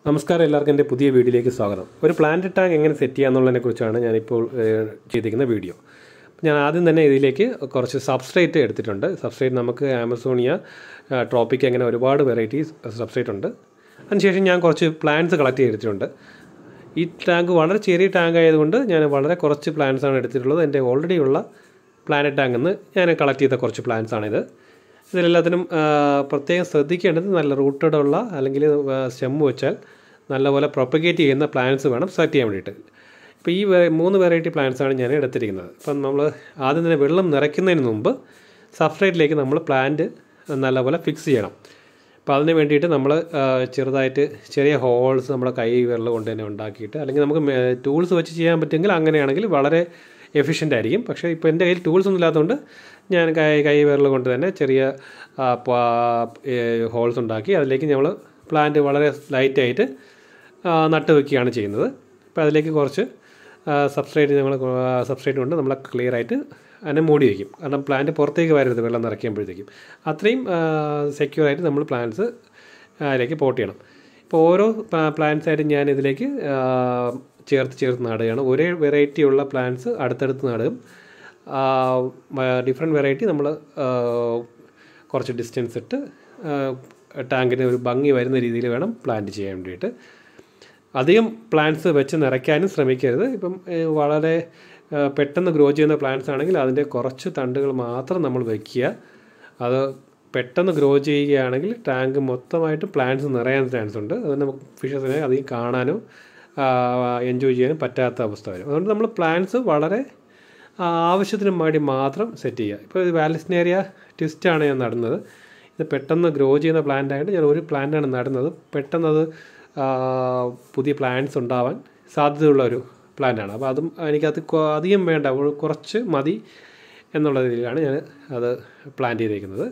നമസ്കാരം എല്ലാവർക്കും എൻ്റെ പുതിയ വീഡിയോയിലേക്ക് സ്വാഗതം ഒരു പ്ലാന്റ് ടാങ്ക് എങ്ങനെ സെറ്റ് ചെയ്യാന്നുള്ളതിനെ കുറിച്ചാണ് ഞാനിപ്പോൾ ഏഹ്, ചെയ്തിരിക്കുന്ന വീഡിയോ ഞാൻ ആദ്യം തന്നെ ഇതിലേക്ക് കുറച്ച് സബ്സ്ട്രേറ്റ് എടുത്തിട്ടുണ്ട് സബ്സ്ട്രേറ്റ് നമുക്ക് ആമസോണിയ ട്രോപ്പിക് അങ്ങനെ ഒരുപാട് വെറൈറ്റീസ് സബ്സ്ട്രേറ്റ് ഉണ്ട് അതിനുശേഷം ഞാൻ കുറച്ച് പ്ലാന്റ്സ് കളക്ട് ചെയ്തിട്ടുണ്ട് ഈ ടാങ്ക് വളരെ ചെറിയ ടാങ്ക് ആയതുകൊണ്ട് ഞാൻ വളരെ കുറച്ച് പ്ലാന്റ്സ് ആണ് എടുത്തിട്ടുള്ളത് എൻ്റെ ഓൾറെഡി ഉള്ള പ്ലാനറ്റ് ടാങ്കിൽ നിന്ന് ഞാൻ കളക്ട് ചെയ്ത കുറച്ച് പ്ലാന്റ്സ് ആണിത് ഇതിലെല്ലാത്തിനും ആ, പ്രത്യേകം ശ്രദ്ധിക്കേണ്ടത് നല്ല റൂട്ടഡ് ഉള്ള അല്ലെങ്കിൽ സ്റ്റെം വെച്ചാൽ നല്ലപോലെ പ്രൊപ്പഗേറ്റ് ചെയ്യുന്ന പ്ലാന്റ്സ് വേണം സെറ്റ് ചെയ്യാൻ വേണ്ടിയിട്ട് ഇപ്പോൾ ഈ വെ- മൂന്ന് വെറൈറ്റി പ്ലാന്റ്സ് ആണ് ഞാൻ എടുത്തിരിക്കുന്നത് അപ്പം നമ്മൾ ആദ്യം തന്നെ വെള്ളം നിറയ്ക്കുന്നതിന് മുമ്പ് സബ്സ്ട്രേറ്റിലേക്ക് നമ്മൾ പ്ലാന്റ് നല്ലപോലെ ഫിക്സ് ചെയ്യണം അപ്പോൾ അതിന് വേണ്ടിയിട്ട് നമ്മൾ ചെറുതായിട്ട് ചെറിയ ഹോൾസ് നമ്മുടെ കൈ വിരൽ കൊണ്ട് തന്നെ ഉണ്ടാക്കിയിട്ട് അല്ലെങ്കിൽ നമുക്ക് ടൂൾസ് വെച്ച് ചെയ്യാൻ പറ്റുമെങ്കിൽ അങ്ങനെയാണെങ്കിൽ വളരെ എഫിഷ്യൻ്റ് ആയിരിക്കും പക്ഷേ ഇപ്പോൾ എൻ്റെ കയ്യിൽ ടൂൾസ് ഒന്നും ഇല്ലാത്തതുകൊണ്ട് ഞാൻ കൈ കൈ വിരൽ കൊണ്ട് തന്നെ ചെറിയ ഹോൾസ് ഉണ്ടാക്കി അതിലേക്ക് നമ്മൾ പ്ലാന്റ് വളരെ ലൈറ്റായിട്ട് നട്ട് വെക്കുകയാണ് ചെയ്യുന്നത് അപ്പോൾ അതിലേക്ക് കുറച്ച് സബ്സ്ട്രേറ്റ് നമ്മൾ സബ്സ്ട്രേറ്റ് കൊണ്ട് നമ്മൾ ക്ലിയർ ആയിട്ട് അതിനെ മൂടി വയ്ക്കും കാരണം പ്ലാന്റ് പുറത്തേക്ക് വരരുത് വെള്ളം നിറയ്ക്കുമ്പോഴത്തേക്കും അത്രയും സെക്യൂർ ആയിട്ട് നമ്മൾ പ്ലാന്റ്സ് അതിലേക്ക് പോട്ട് ചെയ്യണം ഇപ്പോൾ ഓരോ പ്ലാന്റ്സ് ആയിട്ട് ഞാൻ ഇതിലേക്ക് ആ, ചേർത്ത് ചേർത്ത് നടുകയാണ് ഒരേ വെറൈറ്റി ഉള്ള പ്ലാന്റ്സ് അടുത്തടുത്ത് നടും ഡിഫറെൻറ്റ് വെറൈറ്റി നമ്മൾ കുറച്ച് ഡിസ്റ്റൻസ് ഇട്ട് ടാങ്കിന് ഒരു ഭംഗി വരുന്ന രീതിയിൽ വേണം പ്ലാന്റ് ചെയ്യാൻ വേണ്ടിയിട്ട് അധികം പ്ലാന്റ്സ് വെച്ച് നിറയ്ക്കാനും ശ്രമിക്കരുത് ഇപ്പം ഏഹ്, വളരെ ഏഹ്, പെട്ടെന്ന് ഗ്രോ ചെയ്യുന്ന പ്ലാന്റ്സ് ആണെങ്കിൽ അതിൻ്റെ കുറച്ച് തണ്ടുകൾ മാത്രം നമ്മൾ വെക്കുക അത് പെട്ടെന്ന് ഗ്രോ ചെയ്യുകയാണെങ്കിൽ ടാങ്ക് മൊത്തമായിട്ട് പ്ലാന്റ്സ് നിറയാൻ ചാൻസ് ഉണ്ട് അത് നമുക്ക് ഫിഷസിനെ അധികം കാണാനോ എൻജോയ് ചെയ്യാനും പറ്റാത്ത അവസ്ഥ വരും അതുകൊണ്ട് നമ്മൾ പ്ലാന്റ്സ് വളരെ ആ, ആവശ്യത്തിന് വേണ്ടി മാത്രം സെറ്റ് ചെയ്യുക ഇപ്പോൾ ഇത് വാലിസ്നേറിയ ട്വിസ്റ്റാണ് ഞാൻ നടുന്നത് ഇത് പെട്ടെന്ന് ഗ്രോ ചെയ്യുന്ന പ്ലാന്റ് ആയിട്ട് ഞാൻ ഒരു പ്ലാന്റാണ് നടുന്നത് പെട്ടെന്ന് അത് ആ, പുതിയ പ്ലാന്റ്സ് ഉണ്ടാവാൻ സാധ്യതയുള്ള ഒരു പ്ലാന്റാണ് അപ്പോൾ അതും എനിക്കത് കൊ- അധികം വേണ്ട ഒരു കുറച്ച് മതി എന്നുള്ള രീതിയിലാണ് ഞാൻ അത് പ്ലാൻ ചെയ്തേക്കുന്നത്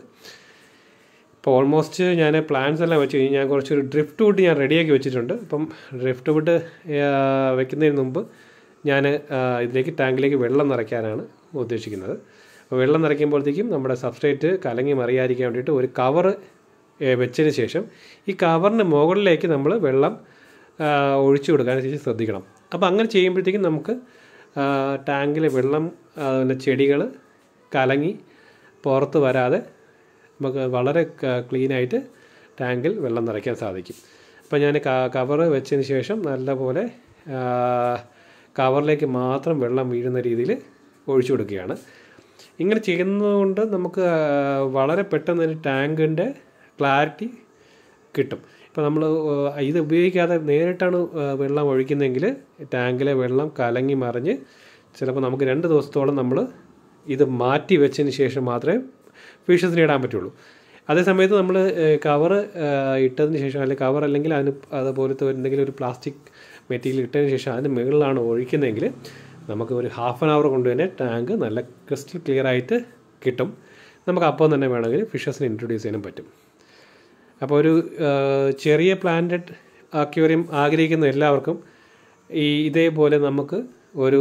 ഇപ്പോൾ ഓൾമോസ്റ്റ് ഞാൻ പ്ലാൻസ് എല്ലാം വെച്ച് കഴിഞ്ഞ് ഞാൻ കുറച്ചൊരു ഡ്രിഫ്റ്റ് വുഡ് ഞാൻ റെഡിയാക്കി വെച്ചിട്ടുണ്ട് അപ്പം ഡ്രിഫ്റ്റ് വുഡ് വെക്കുന്നതിന് മുമ്പ് ഞാൻ ഇതിലേക്ക് ടാങ്കിലേക്ക് വെള്ളം നിറയ്ക്കാനാണ് ഉദ്ദേശിക്കുന്നത് അപ്പോൾ വെള്ളം നിറയ്ക്കുമ്പോഴത്തേക്കും നമ്മുടെ സബ്സ്ട്രേറ്റ് കലങ്ങി മറിയാതിരിക്കാൻ വേണ്ടിയിട്ട് ഒരു കവർ വെച്ചതിന് ശേഷം ഈ കവറിന് മുകളിലേക്ക് നമ്മൾ വെള്ളം ആ, ഒഴിച്ചു കൊടുക്കാൻ ശേഷം ശ്രദ്ധിക്കണം അപ്പോൾ അങ്ങനെ ചെയ്യുമ്പോഴത്തേക്കും നമുക്ക് ടാങ്കിലെ വെള്ളം ആ, പിന്നെ ചെടികൾ കലങ്ങി പുറത്ത് വരാതെ നമുക്ക് വളരെ ക്ലീനായിട്ട് ടാങ്കിൽ വെള്ളം നിറയ്ക്കാൻ സാധിക്കും അപ്പോൾ ഞാൻ കവർ വെച്ചതിന് ശേഷം നല്ലപോലെ ആ, കവറിലേക്ക് മാത്രം വെള്ളം വീഴുന്ന രീതിയിൽ ഒഴിച്ചു കൊടുക്കുകയാണ് ഇങ്ങനെ ചെയ്യുന്നതുകൊണ്ട് നമുക്ക് ആ, വളരെ പെട്ടെന്ന് തന്നെ ടാങ്കിൻ്റെ ക്ലാരിറ്റി കിട്ടും ഇപ്പോൾ നമ്മൾ ഇത് ഉപയോഗിക്കാതെ നേരിട്ടാണ് ആ, വെള്ളം ഒഴിക്കുന്നതെങ്കിൽ ടാങ്കിലെ വെള്ളം കലങ്ങി മറിഞ്ഞ് ചിലപ്പോൾ നമുക്ക് രണ്ട് ദിവസത്തോളം നമ്മൾ ഇത് മാറ്റി വെച്ചതിന് ശേഷം മാത്രമേ ഫിഷസിന് ഇടാൻ പറ്റുള്ളൂ അതേ സമയത്ത് നമ്മൾ കവർ ഇട്ടതിന് ശേഷം അല്ലെങ്കിൽ കവർ അല്ലെങ്കിൽ അതിന് അതുപോലത്തെ എന്തെങ്കിലും ഒരു പ്ലാസ്റ്റിക് മെറ്റീരിയൽ ഇട്ടതിന് ശേഷം അതിന് മുകളിലാണ് ഒഴിക്കുന്നതെങ്കിൽ നമുക്ക് ഒരു ഹാഫ് ആൻ അവർ കൊണ്ട് തന്നെ ടാങ്ക് നല്ല ക്രിസ്റ്റൽ ക്ലിയർ ആയിട്ട് കിട്ടും നമുക്ക് അപ്പോൾ തന്നെ വേണമെങ്കിൽ ഫിഷസിനെ ഇൻട്രൊഡ്യൂസ് ചെയ്യാനും പറ്റും അപ്പോൾ ഒരു ആ, ചെറിയ പ്ലാന്റഡ് അക്വേറിയം ആഗ്രഹിക്കുന്ന എല്ലാവർക്കും ഈ ഇതേപോലെ നമുക്ക് ഒരു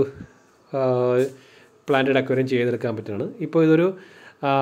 പ്ലാന്റഡ് അക്വേറിയം ചെയ്തെടുക്കാൻ പറ്റുന്നതാണ് ഇപ്പോൾ ഇതൊരു ആ,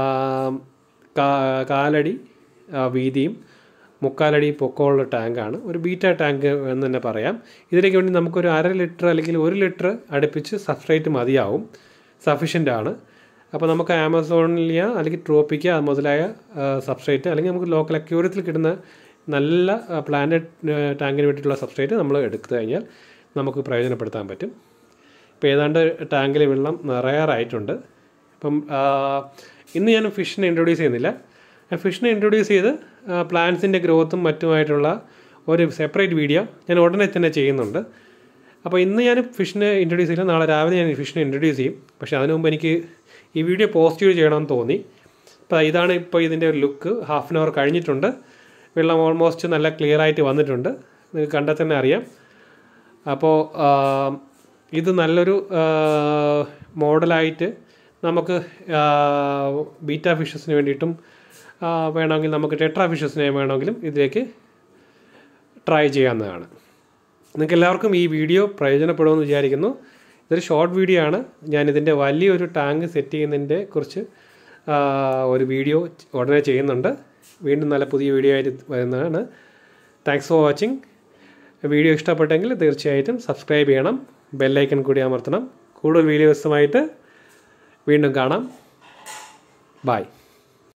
കാ- കാലടി ആ, വീതിയും മുക്കാലടി പൊക്കമുള്ള ടാങ്കാണ് ഒരു ബീറ്റ ടാങ്ക് എന്ന് തന്നെ പറയാം ഇതിലേക്ക് വേണ്ടി നമുക്കൊരു അര ലിറ്റർ അല്ലെങ്കിൽ ഒരു ലിറ്റർ അടുപ്പിച്ച് സബ്സ്ട്രേറ്റ് മതിയാവും സഫീഷ്യൻ്റ് ആണ് അപ്പോൾ നമുക്ക് ആമസോണിലിയ അല്ലെങ്കിൽ ട്രോപ്പിക്ക മുതലായ സബ്സ്ട്രേറ്റ് അല്ലെങ്കിൽ നമുക്ക് ലോക്കൽ അക്യൂരത്തിൽ കിട്ടുന്ന നല്ല പ്ലാന്റ് ടാങ്കിന് വേണ്ടിയിട്ടുള്ള സബ്സ്ട്രേറ്റ് നമ്മൾ എടുത്തു കഴിഞ്ഞാൽ നമുക്ക് പ്രയോജനപ്പെടുത്താൻ പറ്റും ഇപ്പോൾ ഏതാണ്ട് ടാങ്കിൽ വെള്ളം നിറയാറായിട്ടുണ്ട് ഇപ്പം ആ, ഇന്ന് ഞാൻ ഫിഷിനെ ഇൻട്രൊഡ്യൂസ് ചെയ്യുന്നില്ല ഞാൻ ഫിഷിനെ ഇൻട്രൊഡ്യൂസ് ചെയ്ത് പ്ലാന്റ്സിൻ്റെ ഗ്രോത്തും മറ്റുമായിട്ടുള്ള ഒരു സെപ്പറേറ്റ് വീഡിയോ ഞാൻ ഉടനെ തന്നെ ചെയ്യുന്നുണ്ട് അപ്പോൾ ഇന്ന് ഞാൻ ഫിഷിനെ ഇൻട്രൊഡ്യൂസ് ചെയ്യില്ല നാളെ രാവിലെ ഞാൻ ഫിഷിനെ ഇൻട്രൊഡ്യൂസ് ചെയ്യും പക്ഷേ അതിനു മുമ്പ് എനിക്ക് ഈ വീഡിയോ പോസിറ്റീവ് ചെയ്യണമെന്ന് തോന്നി അപ്പോൾ ഇതാണ് ഇപ്പോൾ ഇതിൻ്റെ ഒരു ലുക്ക് ഹാഫ് ആൻ അവർ കഴിഞ്ഞിട്ടുണ്ട് വെള്ളം ഓൾമോസ്റ്റ് നല്ല ക്ലിയർ ആയിട്ട് വന്നിട്ടുണ്ട് നിങ്ങൾക്ക് കണ്ടാൽ തന്നെ അറിയാം അപ്പോൾ ആ, ഇത് നല്ലൊരു ആ, മോഡലായിട്ട് നമുക്ക് ആ, ബീറ്റ ഫിഷസിന് വേണ്ടിയിട്ടും ആ, വേണമെങ്കിൽ നമുക്ക് ടെട്രാ ഫിഷസിനെ വേണമെങ്കിലും ഇതിലേക്ക് ട്രൈ ചെയ്യാവുന്നതാണ് നിങ്ങൾക്ക് എല്ലാവർക്കും ഈ വീഡിയോ പ്രയോജനപ്പെടുമെന്ന് വിചാരിക്കുന്നു ഇതൊരു ഷോർട്ട് വീഡിയോ ആണ് ഞാനിതിൻ്റെ വലിയൊരു ടാങ്ക് സെറ്റ് ചെയ്യുന്നതിൻ്റെ കുറിച്ച് ആ, ഒരു വീഡിയോ ഉടനെ ചെയ്യുന്നുണ്ട് വീണ്ടും നല്ല പുതിയ വീഡിയോ ആയിട്ട് വരുന്നതാണ് താങ്ക്സ് ഫോർ വാച്ചിങ് വീഡിയോ ഇഷ്ടപ്പെട്ടെങ്കിൽ തീർച്ചയായിട്ടും സബ്സ്ക്രൈബ് ചെയ്യണം ബെല്ലൈക്കൺ കൂടി അമർത്തണം കൂടുതൽ വീഡിയോസുമായിട്ട് വീണ്ടും കാണാം ബായ്